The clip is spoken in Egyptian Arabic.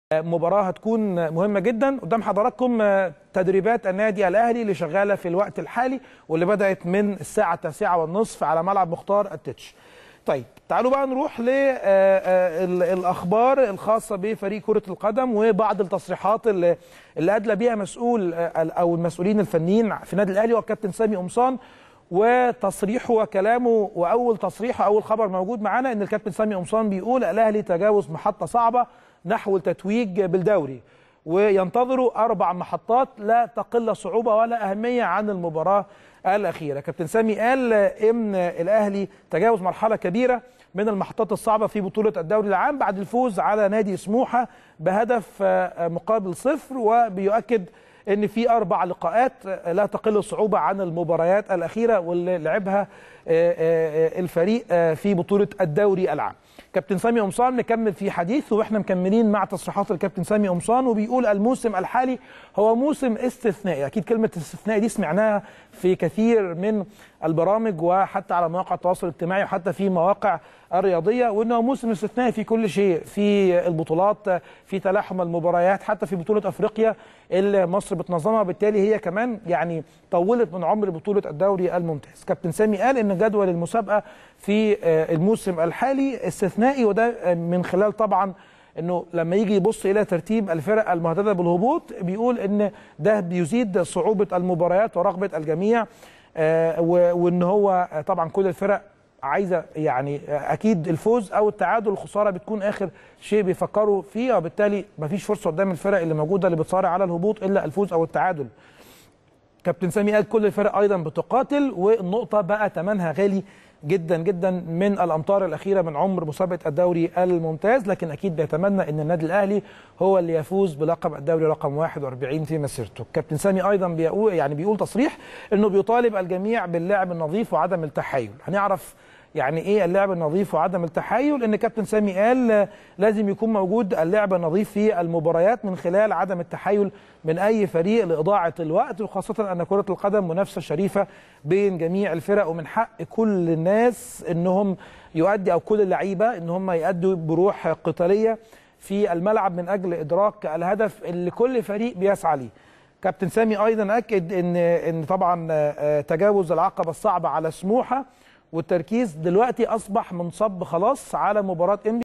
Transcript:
مباراة هتكون مهمة جدا قدام حضراتكم تدريبات النادي الأهلي اللي شغالة في الوقت الحالي واللي بدأت من الساعة التاسعة والنصف على ملعب مختار التتش طيب تعالوا بقى نروح للأخبار الخاصة بفريق كرة القدم وبعض التصريحات اللي, اللي أدلى بيها مسؤول أو المسؤولين الفنيين في النادي الأهلي والكابتن سامي قمصان وتصريحه وكلامه واول تصريح اول خبر موجود معانا ان الكابتن سامي قمصان بيقول الاهلي تجاوز محطه صعبه نحو التتويج بالدوري وينتظروا اربع محطات لا تقل صعوبه ولا اهميه عن المباراه الاخيره كابتن سامي قال ان الاهلي تجاوز مرحله كبيره من المحطات الصعبه في بطوله الدوري العام بعد الفوز على نادي سموحه بهدف مقابل صفر وبيؤكد ان في اربع لقاءات لا تقل صعوبه عن المباريات الاخيره واللي لعبها الفريق في بطوله الدوري العام كابتن سامي قمصان نكمل في حديثه واحنا مكملين مع تصريحات الكابتن سامي قمصان وبيقول الموسم الحالي هو موسم استثنائي اكيد كلمه استثنائي دي سمعناها في كثير من البرامج وحتى على مواقع التواصل الاجتماعي وحتى في مواقع الرياضيه وانه موسم استثنائي في كل شيء في البطولات في تلاحم المباريات حتى في بطوله افريقيا اللي مصر بتنظمها بالتالي هي كمان يعني طولت من عمر بطوله الدوري الممتاز كابتن سامي قال ان جدول المسابقه في الموسم الحالي استثنائي وده من خلال طبعا انه لما يجي يبص الى ترتيب الفرق المهدده بالهبوط بيقول ان ده بيزيد صعوبه المباريات ورغبه الجميع وان هو طبعا كل الفرق عايزه يعني اكيد الفوز او التعادل الخساره بتكون اخر شيء بيفكروا فيه وبالتالي مفيش فرصه قدام الفرق اللي موجوده اللي بتصارع على الهبوط الا الفوز او التعادل كابتن سامي قال كل الفرق ايضا بتقاتل والنقطه بقى ثمنها غالي جدا جدا من الامطار الاخيره من عمر مسابقه الدوري الممتاز لكن اكيد بيتمنى ان النادي الاهلي هو اللي يفوز بلقب الدوري رقم 41 في مسيرته كابتن سامي ايضا بيقول يعني بيقول تصريح انه بيطالب الجميع باللعب النظيف وعدم التحايل هنعرف يعني ايه اللعب النظيف وعدم التحايل ان كابتن سامي قال لازم يكون موجود اللعب النظيف في المباريات من خلال عدم التحايل من اي فريق لاضاعه الوقت وخاصه ان كره القدم منافسه شريفه بين جميع الفرق ومن حق كل الناس انهم يؤدي او كل اللعيبه ان هم يؤدوا بروح قتاليه في الملعب من اجل ادراك الهدف اللي كل فريق بيسعى ليه كابتن سامي ايضا اكد ان ان طبعا تجاوز العقبه الصعبه على سموحه والتركيز دلوقتي اصبح منصب خلاص على مباراه